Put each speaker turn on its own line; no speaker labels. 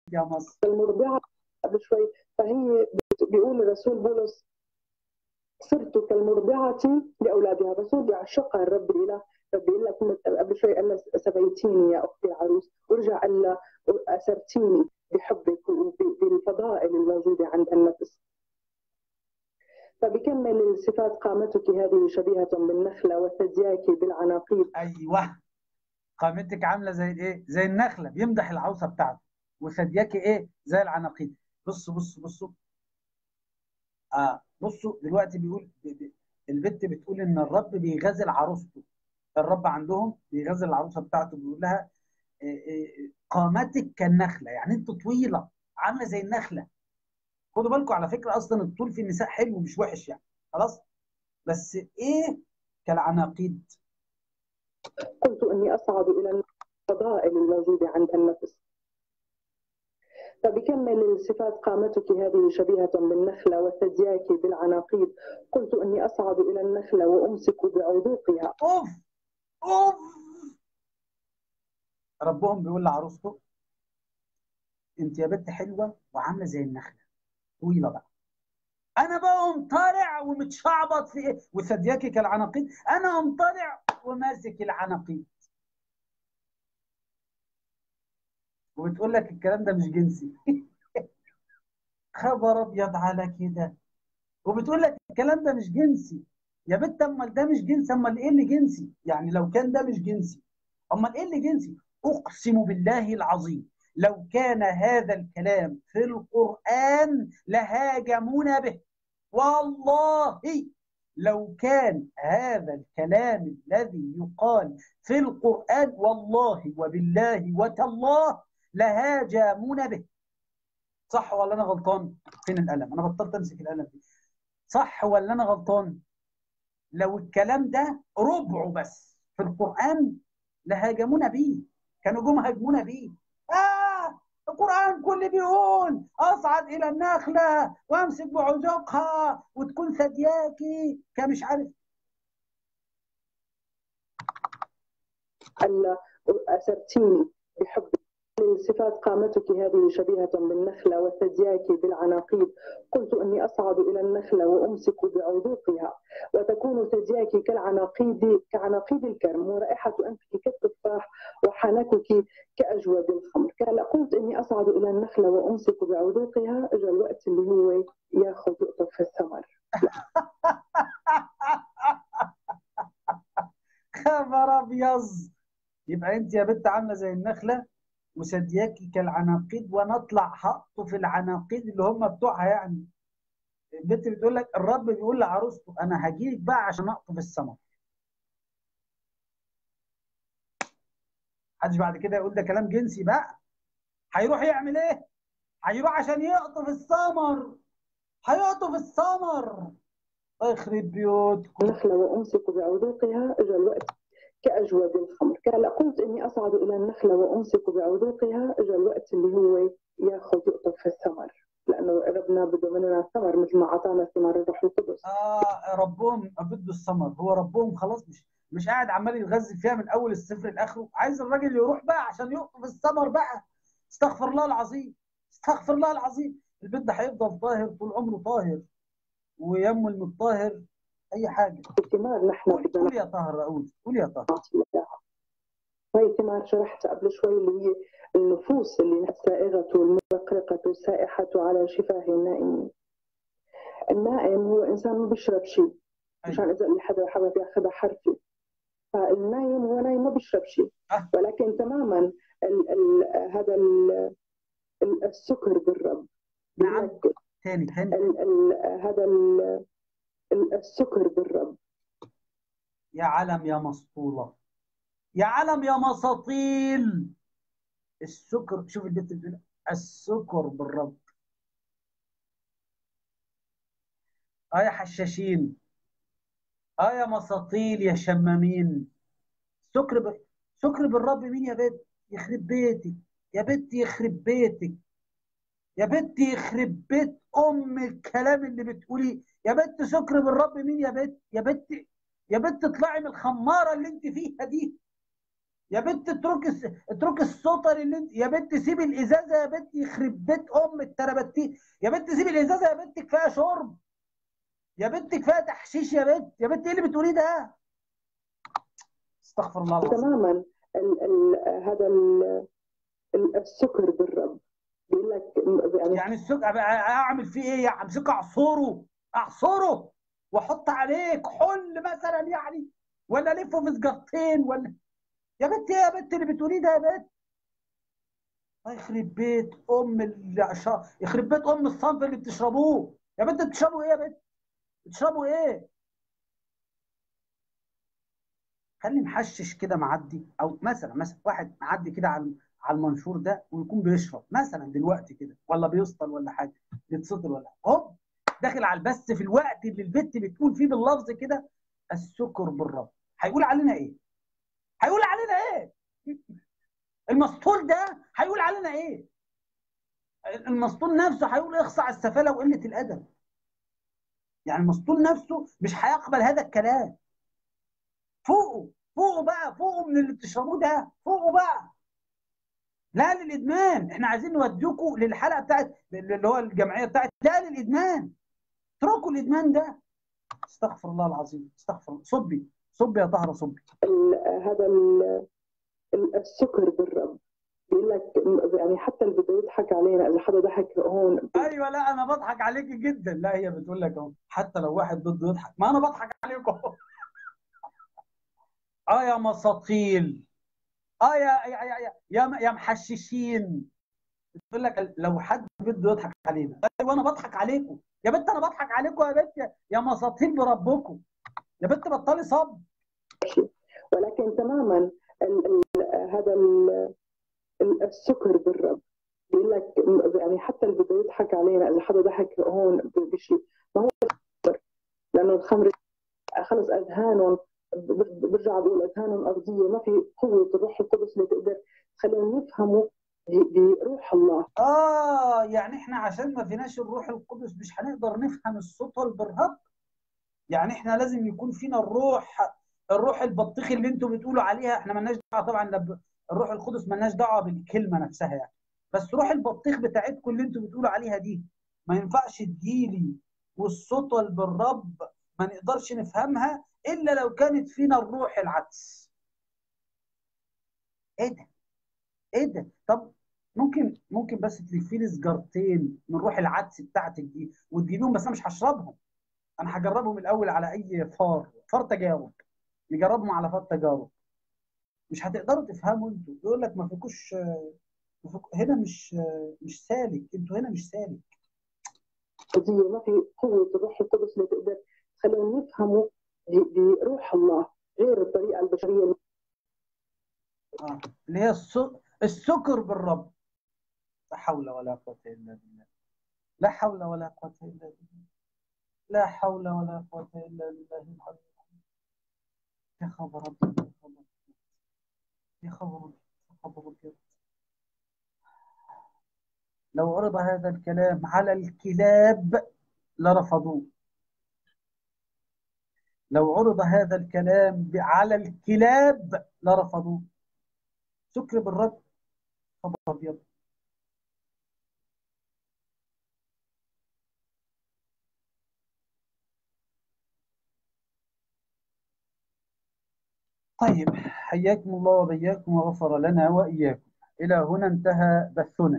يا مصر
المرضعة قبل شوي فهي بيقول الرسول بولس صرت كالمرضعة لأولادها الرسول بيعشقها الرب الإله رب يقول لك قبل شوي قال لها سبيتيني يا أختي العروس ورجع قال لها أسرتيني بحبك وبالفضائل الموجودة عند النفس فبكمل الصفات قامتك هذه شبيهة بالنخلة وثدياك بالعناقيد
ايوه قامتك عامله زي الايه زي النخله بيمدح العروسه بتاعته وثدياك ايه زي العناقيد بصوا بصوا بصوا اه بصوا دلوقتي بيقول ب- ب- البت بتقول ان الرب بيغازل عروسته الرب عندهم بيغازل العروسه بتاعته بيقول لها إيه إيه قامتك كالنخله يعني انت طويله عامله زي النخله خدوا بالكم على فكره اصلا الطول في النساء حلو مش وحش يعني خلاص بس ايه كالعناقيد
قلت إني أصعد إلى الفضائل الموجودة عند النفس فبكمل الصفات قامتك هذه شبيهة بالنخلة وثدياك بالعناقيد قلت إني أصعد إلى النخلة وأمسك بعذوقها
اوف اوف ربهم بيقول لعروسته انت يا بنت حلوه وعامله زي النخله طويله بقى انا بقى قوم طالع ومتشعبط في ايه وثدياكي كالعناقيد انا قوم طالع وماسك العناقيد وبتقول لك الكلام ده مش جنسي خبر ابيض على كده وبتقول لك الكلام ده مش جنسي يا بنت امال ده مش جنسي امال ايه اللي جنسي يعني لو كان ده مش جنسي امال ايه اللي جنسي اقسم بالله العظيم لو كان هذا الكلام في القرآن لهاجمونا به والله لو كان هذا الكلام الذي يقال في القرآن والله وبالله وتالله لهاجمونا به صح ولا انا غلطان فين القلم انا بطلت امسك القلم دي صح ولا انا غلطان لو الكلام ده ربعه بس في القرآن لهاجمونا بيه كانوا جم هاجمونا بيه آه القرآن كله بيقول أصعد إلى النخلة وأمسك بعذقها وتكون ثدياكي كمش عارف
ألا أسرتيني بحبك صفات قامتك هذه شبيهة بالنخلة وثدياك بالعناقيد قلت إني أصعد إلى النخلة وأمسك بعذوقها وتكون ثدياك كالعناقيد كعناقيد الكرم ورائحة أنفك كالتفاح وحنكك كأجود الخمر قال قلت إني أصعد إلى النخلة وأمسك بعذوقها أجى الوقت اللي هو ياخذ يقطف في الثمر
خبر أبيض يبقى أنت يا بنت عاملة زي النخلة وثدياكي كالعناقيد وأنا أطلع هقطف العناقيد اللي هم بتوعها يعني البنت بتقول لك الرب بيقول لعروسته أنا هجيلك بقى عشان أقطف الثمر محدش بعد كده يقول ده كلام جنسي بقى هيروح يعمل ايه؟ هيروح عشان يقطف الثمر هيقطف الثمر الله يخرب بيوتكم
النخلة وأمسك بعذوقها أجى الوقت كأجود الخمر قال قلت إني أصعد إلى النخلة وأمسك بعذوقها أجى الوقت اللي هو ياخذ يقطف في الثمر لأنه ربنا بده مننا الثمر مثل ما أعطانا ثمر الروح القدس
آه ربهم بده الثمر هو ربهم خلاص مش مش قاعد عمال يغذي فيها من اول الصفر لاخره عايز الراجل يروح بقى عشان يقطف الثمر بقى استغفر الله العظيم استغفر الله العظيم البنت ده هيفضل طاهر طول عمره طاهر وينمو الطاهر اي حاجه
الثمار نحن
قول
بدنا
قول يا طاهر اقول قول يا طاهر
نعطي إياها وهي الثمار شرحتها قبل شوي اللي هي النفوس اللي السائغة المبقرقة السائحة على شفاه النائمين النائم هو إنسان ما بيشرب شيء مشان إذا اللي حدا حابب ياخذها حرفي فالنايم هو نايم ما بيشرب شيء
أه.
ولكن تماما ال ال هذا ال ال- السكر بالرب
نعم تاني تاني
ال ال هذا ال ال- السكر بالرب
يا علم يا مسطولة يا علم يا مساطيل السكر شوف البنت بتقول السكر بالرب اه يا حشاشين اه يا مساطيل يا شمامين سكر ب... سكر بالرب مين يا بنت يخرب بيتك يا بنت يخرب بيتك يا بنت يخرب بيت ام الكلام اللي بتقوليه يا بنت سكر بالرب مين يا بنت يا بنت يا بنت اطلعي من الخماره اللي انت فيها دي يا بنت اترك الس... اترك السطر اللي انت يا بنت سيب الازازه يا بنت يخرب بيت ام التربتي يا بنت سيب الازازه يا بنت كفايه شرب يا بنت كفايه تحشيش يا بنت يا بنت ايه اللي بتقوليه ده استغفر الله العظيم
تماما ال ال هذا ال ال- السكر بالرب بيقول لك يعني
يعني السكر اعمل فيه ايه يعني امسكه اعصره اعصره واحط عليه كحول مثلا يعني ولا الفه في سجارتين ولا يا بنت ايه يا بنت اللي بتقوليه ده يا بنت الله يخرب بيت ام العشاء يخرب بيت ام الصنف اللي بتشربوه يا بنت بتشربوا ايه يا بنت بتشربوا ايه خلي محشش كده معدي او مثلا مثلا واحد معدي كده على على المنشور ده ويكون بيشرب مثلا دلوقتي كده ولا بيسطل ولا حاجه بيتسطل ولا حاجه هوب داخل على البث في الوقت اللي البت بتقول فيه باللفظ كده السكر بالرب هيقول علينا ايه؟ هيقول علينا ايه؟ المسطول ده هيقول علينا ايه؟ المسطول نفسه هيقول اخصع السفاله وقله الادب يعني المسطول نفسه مش هيقبل هذا الكلام فوقوا فوقوا بقى فوقوا من اللي بتشربوه ده فوقوا بقى لا للادمان احنا عايزين نوديكم للحلقه بتاعت اللي هو الجمعيه بتاعت لا للادمان اتركوا الادمان ده استغفر الله العظيم استغفر الله صبي صبي يا طهره صبي
ال هذا ال ال- السكر بالرب بيقول لك يعني حتى اللي بده يضحك علينا اذا حدا ضحك هون
ايوه لا انا بضحك عليكي جدا لا هي بتقول لك اهو حتى لو واحد ضده يضحك ما انا بضحك عليكم اهو اه يا مساطيل اه يا يا يا يا, يا محششين بتقول لك لو حد بده يضحك علينا ايوه انا بضحك عليكم يا بنت انا بضحك عليكم يا بنت يا- يا مساطيل بربكم يا بنت بطلي صب
شيء ولكن تماما ال ال هذا ال ال- السكر بالرب بيقول لك يعني حتى اللي بده يضحك علينا اذا حدا ضحك هون ب- بشيء ما هو الخمر لانه الخمر خلص اذهانهم ب- ب- برجع بقول اذهانهم ارضيه ما في قوه الروح القدس اللي تقدر تخليهم يفهموا ب- بروح الله
اه يعني احنا عشان ما فيناش الروح القدس مش هنقدر نفهم السطل بالرب يعني احنا لازم يكون فينا الروح الروح البطيخ اللي انتوا بتقولوا عليها احنا مالناش دعوه طبعا لا ب- الروح القدس مالناش دعوه بالكلمه نفسها يعني بس روح البطيخ بتاعتكم اللي انتوا بتقولوا عليها دي ما ينفعش تجيلي والسطل بالرب ما نقدرش نفهمها الا لو كانت فينا الروح العدس ايه ده ايه ده طب ممكن ممكن بس تلفي لي سجارتين من روح العدس بتاعتك دي وتجيبيهم بس انا مش هشربهم انا هجربهم الاول على اي فار فار تجارب نجربهم على فار تجارب مش هتقدروا تفهموا انتوا يقول لك ما فيكوش ما فيكو- هنا مش مش سالك انتوا هنا مش سالك
قضيه ما في قوه الروح القدس اللي تقدر تخليهم يفهموا ب- بروح الله غير الطريقه البشريه
اه اللي هي الس- السكر بالرب لا حول ولا قوة إلا بالله لا حول ولا قوة إلا بالله لا حول ولا قوة إلا بالله العلي العظيم يا خبر أبيض يا خبر يا خبر أبيض يا خبر أبيض لو عرض هذا الكلام على الكلاب لرفضوه لو عرض هذا الكلام ب- على الكلاب لرفضوه سكر بالرب خبر أبيض طيب حياكم الله وبياكم وغفر لنا وإياكم إلى هنا انتهى بثنا